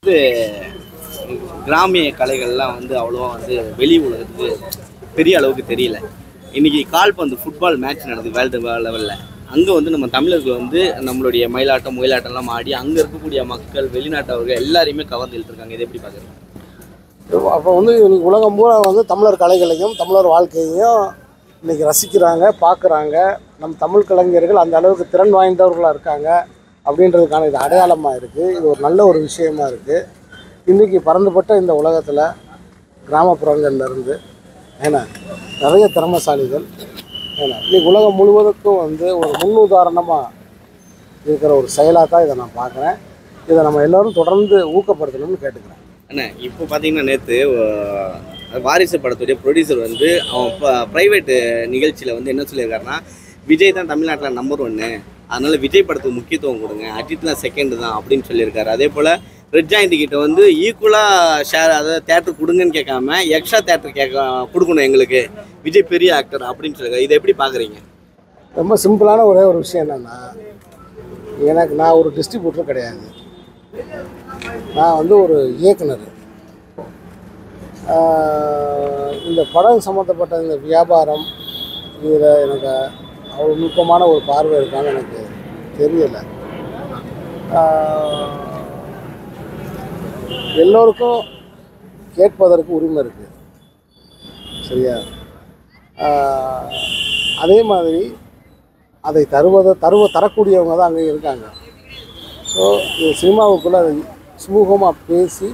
வந்து கிராமிய கலைகள்லாம் வந்து அவ்வளோவா வந்து வெளி உலகத்துக்கு பெரிய அளவுக்கு தெரியல இன்னைக்கு கால்பந்து ஃபுட்பால் மேட்ச் நடக்குது வேர்ல்டு லெவலில் அங்கே வந்து நம்ம தமிழர்கள் வந்து நம்மளுடைய மயிலாட்டம் ஒயிலாட்டம்லாம் ஆடி அங்கே இருக்கக்கூடிய மக்கள் வெளிநாட்டவர்கள் எல்லாரையுமே கவர்ந்து இழுத்துருக்காங்க இதை எப்படி பார்க்குறீங்க அப்போ வந்து இன்னைக்கு உலகம் பூரா வந்து தமிழர் கலைகளையும் தமிழர் வாழ்க்கையையும் இன்னைக்கு ரசிக்கிறாங்க பார்க்குறாங்க நம் தமிழ் கலைஞர்கள் அந்த அளவுக்கு திறன் வாய்ந்தவர்களாக இருக்காங்க அப்படின்றதுக்கான இது அடையாளமாக இருக்குது இது ஒரு நல்ல ஒரு விஷயமா இருக்குது இன்றைக்கி பறந்துபட்ட இந்த உலகத்தில் கிராமப்புறங்கள்ல இருந்து ஏன்னா நிறைய திறமசாலிகள் ஏன்னா இன்னைக்கு உலகம் முழுவதுக்கும் வந்து ஒரு முன்னுதாரணமாக இருக்கிற ஒரு செயலாக தான் இதை நான் பார்க்குறேன் இதை நம்ம எல்லோரும் தொடர்ந்து ஊக்கப்படுத்தணும்னு கேட்டுக்கிறேன் அண்ணா இப்போ பார்த்தீங்கன்னா நேற்று வாரிசு படத்துடைய ப்ரொடியூசர் வந்து அவன் ப்ரைவேட்டு நிகழ்ச்சியில் வந்து என்ன சொல்லியிருக்காருன்னா விஜய் தான் தமிழ்நாட்டில் நம்பர் ஒன்று அதனால விஜய் படத்துக்கு முக்கியத்துவம் கொடுங்க அஜித்லாம் செகண்ட் தான் அப்படின்னு சொல்லியிருக்காரு அதே போல் ரெட் ஜாயிண்ட் கிட்ட வந்து ஈக்குவலாக ஷேர் அதாவது தேட்டர் கொடுங்கன்னு கேட்காம எக்ஸ்ட்ரா தேட்டர் கேட்க கொடுக்கணும் எங்களுக்கு விஜய் பெரிய ஆக்டர் அப்படின்னு சொல்லியிருக்காரு இதை எப்படி பார்க்குறீங்க ரொம்ப சிம்பிளான ஒரே ஒரு விஷயம் என்னென்னா எனக்கு நான் ஒரு டிஸ்ட்ரிபியூட்டர் கிடையாது நான் வந்து ஒரு இயக்குனர் ஆஹ் இந்த படம் சம்மந்தப்பட்ட இந்த வியாபாரம் இதில் எனக்கு அவ்வளோ நுட்பமான ஒரு பார்வை இருக்கான்னு எனக்கு தெரியலை ஆஹ் எல்லோருக்கும் கேட்பதற்கு உரிமை இருக்குது சரியா ஆஹ் அதே மாதிரி அதை தருவதை தருவ தரக்கூடியவங்க தான் அங்கே இருக்காங்க ஸோ இந்த சினிமாவுக்குள்ளே அதை சுமூகமாக பேசி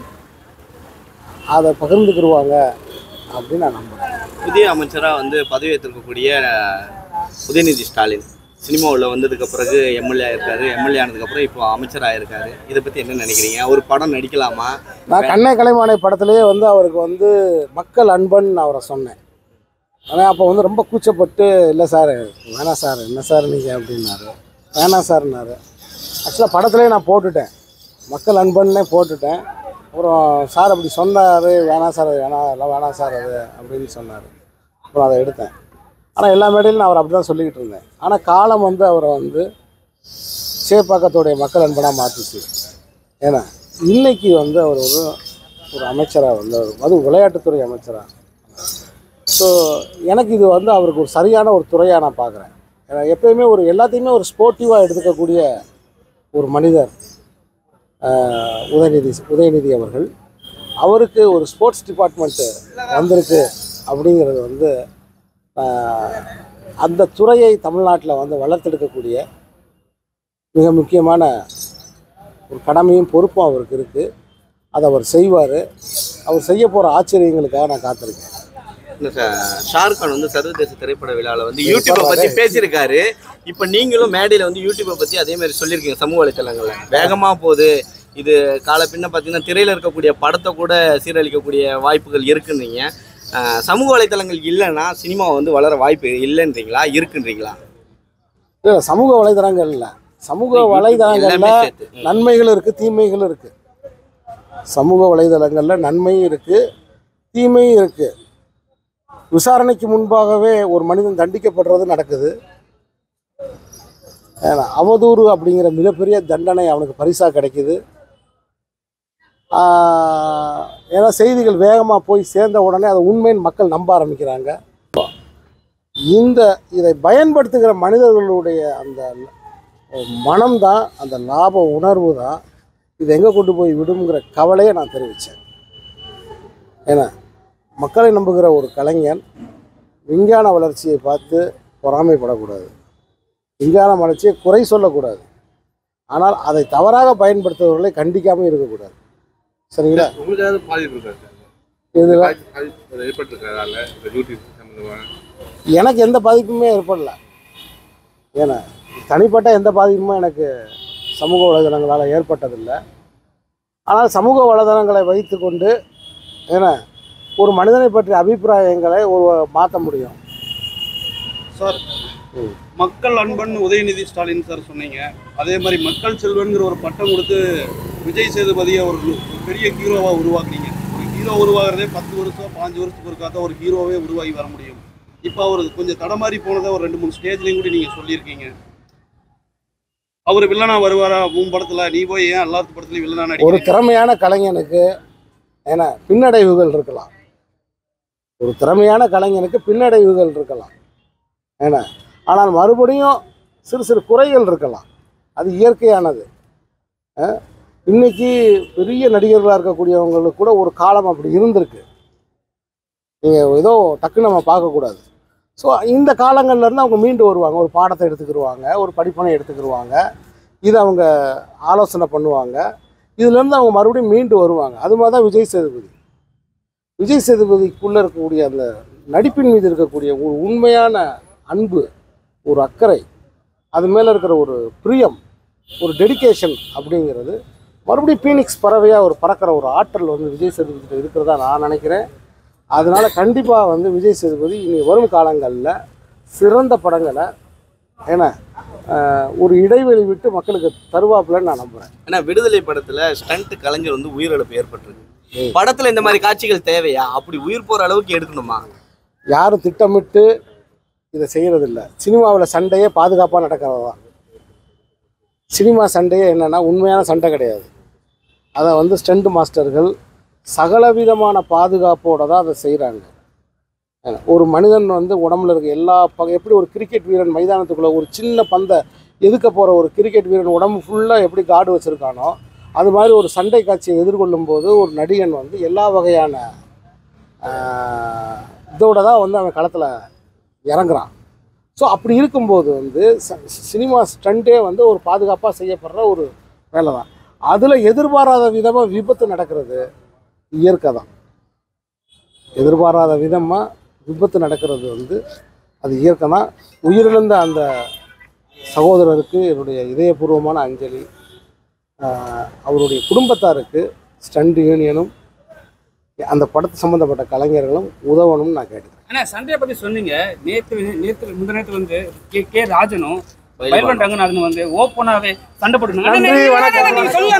அதை பகிர்ந்துக்கிடுவாங்க அப்படின்னு நான் நம்புகிறேன் புதிய அமைச்சராக வந்து பதவியேற்றிருக்கக்கூடிய உதயநிதி ஸ்டாலின் சினிமாவில் வந்ததுக்கு பிறகு எம்எல்ஏ ஆயிருக்காரு எம்எல்ஏ ஆனதுக்கப்புறம் இப்போ அமைச்சராக இருக்காரு இதை பற்றி என்ன நினைக்கிறீங்க ஒரு படம் நடிக்கலாமா நான் கண்ணை கலைமானை படத்துலேயே வந்து அவருக்கு வந்து மக்கள் அன்பன் நான் அவரை சொன்னேன் ஆனால் அப்போ வந்து ரொம்ப கூச்சப்பட்டு இல்லை சார் வேணாம் சார் என்ன சார் நீங்கள் அப்படின்னாரு வேணாம் சார்னாரு ஆக்சுவலாக படத்துலேயே நான் போட்டுட்டேன் மக்கள் அன்பன்னே போட்டுட்டேன் அப்புறம் சார் அப்படி சொன்னார் வேணாம் சார் அது வேணாம் அதெல்லாம் வேணாம் சார் அது அப்படின்னு சொன்னார் அப்புறம் அதை எடுத்தேன் ஆனால் எல்லா மேடையிலும் நான் அவர் அப்படி தான் சொல்லிக்கிட்டு இருந்தேன் ஆனால் காலம் வந்து அவரை வந்து சேப்பாக்கத்துடைய மக்கள் அன்பனாக மாற்றிச்சு ஏன்னா இன்னைக்கு வந்து அவர் ஒரு ஒரு அமைச்சராக வந்து அவர் அது விளையாட்டுத்துறை அமைச்சராக ஸோ எனக்கு இது வந்து அவருக்கு ஒரு சரியான ஒரு துறையாக நான் பார்க்குறேன் ஏன்னா எப்பயுமே ஒரு எல்லாத்தையுமே ஒரு ஸ்போர்ட்டிவாக எடுத்துக்கக்கூடிய ஒரு மனிதர் ஆஹ், உதயநிதி உதயநிதி அவர்கள் அவருக்கு ஒரு ஸ்போர்ட்ஸ் டிபார்ட்மெண்ட்டு வந்திருக்கு அப்படிங்கிறது வந்து ஆஹ், அந்த துறையை தமிழ்நாட்டில் வந்து வளர்த்தெடுக்கக்கூடிய மிக முக்கியமான ஒரு கடமையும் பொறுப்பும் அவருக்கு இருக்குது அதை அவர் செய்வார் அவர் செய்ய போகிற ஆச்சரியங்களுக்காக நான் காத்திருக்கேன் இந்த ச- ஷாருக் கான் வந்து சர்வதேச திரைப்பட விழாவில் வந்து யூடியூப்பை பற்றி பேசியிருக்காரு இப்போ நீங்களும் மேடையில் வந்து யூடியூப்பை பற்றி அதே மாதிரி சொல்லியிருக்கீங்க சமூக வலைத்தளங்களில் வேகமாக போகுது இது கால பின்ன பார்த்தீங்கன்னா திரையில் இருக்கக்கூடிய படத்தை கூட சீரழிக்கக்கூடிய வாய்ப்புகள் இருக்குன்றீங்க அஹ், சமூக வலைத்தளங்கள் இல்லைன்னா சினிமா வந்து வளர வாய்ப்பு இல்லைன்றீங்களா இருக்குன்றீங்களா இல்லை சமூக வலைதளங்கள் இல்லை சமூக எல்லாமே வலைதளங்களில் சேர்த்து. ம். நன்மைகளும் இருக்குது தீமைகளும் இருக்குது சமூக வலைதளங்களில் நன்மையும் இருக்குது தீமையும் இருக்குது விசாரணைக்கு முன்பாகவே ஒரு மனிதன் தண்டிக்கப்படுறது நடக்குது ஏன்னா அவதூறு அப்படிங்கிற மிகப்பெரிய தண்டனை அவனுக்கு பரிசாக கிடைக்குது ஆஹ், ஏன்னா செய்திகள் வேகமாக போய் சேர்ந்த உடனே அதை உண்மைன்னு மக்கள் நம்ப ஆரம்பிக்கிறாங்க இந்த இதை பயன்படுத்துகிற மனிதர்களுடைய அந்த மனம்தான் அந்த லாப உணர்வு தான் இது எங்கே கொண்டு போய் விடுங்கிற கவலையை நான் தெரிவித்தேன் ஏன்னா மக்களை நம்புகிற ஒரு கலைஞன் விஞ்ஞான வளர்ச்சியை பார்த்து பொறாமைப்படக்கூடாது விஞ்ஞான வளர்ச்சியை குறை சொல்லக்கூடாது ஆனால் அதை தவறாக பயன்படுத்துபவர்களை கண்டிக்காமல் இருக்கக்கூடாது சரிங்களா உங்களுக்கு ஏதாவது பாதிப்பு இருக்கா சார் இதில் பாதிப்பு பாதிப்பு ஏற்பட்டிருக்கிறதால இந்த யூடியூப் சம்மந்தமாக எனக்கு எந்த பாதிப்புமே ஏற்படல ஏன்னா தனிப்பட்ட எந்த பாதிப்புமே எனக்கு சமூக வலைதளங்களால் ஏற்பட்டதில்லை ஆனால் சமூக வலைதளங்களை வைத்துக்கொண்டு ஏன்னா ஒரு மனிதனை பற்றிய அபிப்பிராயங்களை ஒரு மாற்ற முடியும் சார் ம். மக்கள் அன்பன் உதயநிதி ஸ்டாலின் சார் சொன்னீங்க அதே மாதிரி மக்கள் செல்வன்கிற ஒரு பட்டம் கொடுத்து விஜய் சேதுபதியை ஒரு ஒரு பெரிய ஹீரோவாக உருவாக்குனீங்க ஒரு ஹீரோ உருவாகிறதே பத்து வருஷம் பாஞ்சு வருஷத்துக்கு ஒருக்கா தான் ஒரு ஹீரோவே உருவாகி வர முடியும் இப்போ அவர் கொஞ்சம் தடமாறி போனதை ஒரு ரெண்டு மூணு ஸ்டேஜ்லேயும் கூட நீங்கள் சொல்லியிருக்கீங்க அவர் வில்லனா வருவாரா உன் படத்துல நீ போய் ஏன் எல்லாத்து படத்துலயும் வில்லனா ஒரு நடிக்கிறீங்க திறமையான கலைஞனுக்கு ஏன்னா பின்னடைவுகள் இருக்கலாம் ஒரு திறமையான கலைஞனுக்கு பின்னடைவுகள் இருக்கலாம் ஏன்னா ஆனால் மறுபடியும் சிறு சிறு குறைகள் இருக்கலாம் அது இயற்கையானது அஹ், இன்னைக்கு பெரிய நடிகர்களாக இருக்கக்கூடியவங்களுக்கு கூட ஒரு காலம் அப்படி இருந்திருக்கு நீங்கள் ஏதோ டக்குன்னு நம்ம பார்க்கக்கூடாது ஸோ இந்த காலங்கள்ல இருந்து அவங்க மீண்டு வருவாங்க ஒரு பாடத்தை எடுத்துக்கிடுவாங்க ஒரு படிப்பனை எடுத்துக்கிடுவாங்க இதை அவங்க ஆலோசனை பண்ணுவாங்க இதுலேருந்து அவங்க மறுபடியும் மீண்டு வருவாங்க அது மாதிரி தான் விஜய் சேதுபதி விஜய் சேதுபதிக்குள்ளே இருக்கக்கூடிய அந்த நடிப்பின் மீது இருக்கக்கூடிய ஒரு உண்மையான அன்பு ஒரு அக்கறை அது மேலே இருக்கிற ஒரு பிரியம் ஒரு டெடிகேஷன் அப்படிங்கிறது மறுபடியும் பீனிக்ஸ் பறவையாக ஒரு பறக்கிற ஒரு ஆற்றல் வந்து விஜய் சேதுபதி இருக்கிறதா நான் நினைக்கிறேன் அதனால கண்டிப்பாக வந்து விஜய் சேதுபதி இனி வரும் காலங்களில் சிறந்த படங்களை ஏன்னா ஆஹ், ஒரு இடைவெளி விட்டு மக்களுக்கு தருவாப்புலன்னு நான் நம்புகிறேன் ஏன்னா விடுதலை படத்துல ஸ்டண்ட் கலைஞர் வந்து உயிரிழப்பு ஏற்பட்டிருக்கு ம். படத்துல இந்த மாதிரி காட்சிகள் தேவையா அப்படி உயிர் போற அளவுக்கு எடுக்கணுமா யாரும் திட்டமிட்டு இதை செய்கிறதில்ல சினிமாவில் சண்டையே பாதுகாப்பாக நடக்கிறது தான் சினிமா சண்டையே என்னென்னா உண்மையான சண்டை கிடையாது அதை வந்து ஸ்டண்ட் மாஸ்டர்கள் சகலவிதமான பாதுகாப்போட தான் அதை செய்கிறாங்க ஒரு மனிதன் வந்து உடம்புல இருக்க எல்லா பக எப்படி ஒரு கிரிக்கெட் வீரன் மைதானத்துக்குள்ளே ஒரு சின்ன பந்தை எதுக்க போகிற ஒரு கிரிக்கெட் வீரன் உடம்பு ஃபுல்லாக எப்படி காடு வச்சுருக்கானோ அது மாதிரி ஒரு சண்டை காட்சியை எதிர்கொள்ளும் போது ஒரு நடிகன் வந்து எல்லா வகையான ஆஹ், இதோட தான் வந்து அவன் களத்தில் இறங்குறான் ஸோ அப்படி இருக்கும்போது வந்து ச- சினிமா ஸ்டண்டே வந்து ஒரு பாதுகாப்பாக செய்யப்படுற ஒரு வேலை தான் அதில் எதிர்பாராத விதமாக விபத்து நடக்கிறது இயற்கை தான் எதிர்பாராத விதமாக விபத்து நடக்கிறது வந்து அது இயற்கை தான் உயிரிழந்த அந்த சகோதரருக்கு என்னுடைய இதயபூர்வமான அஞ்சலி ஆஹ் அவருடைய குடும்பத்தாருக்கு ஸ்டண்ட் யூனியனும் அந்த படத்து சம்மந்தப்பட்ட கலைஞர்களும் உதவணும்னு நான் கேட்டுக்கிறேன் ஆனா சண்டையை பத்தி சொன்னீங்க நேத்து நேத்து முந்த நேரத்து வந்து கே கே ராஜனும் பைல்வன் ரங்கநாதன் வந்து ஓப்பனாவே சண்டை போட்டுருந்தாங்க நன்றி, அண்ணா, வணக்கம், நீங்க சொல்லுங்க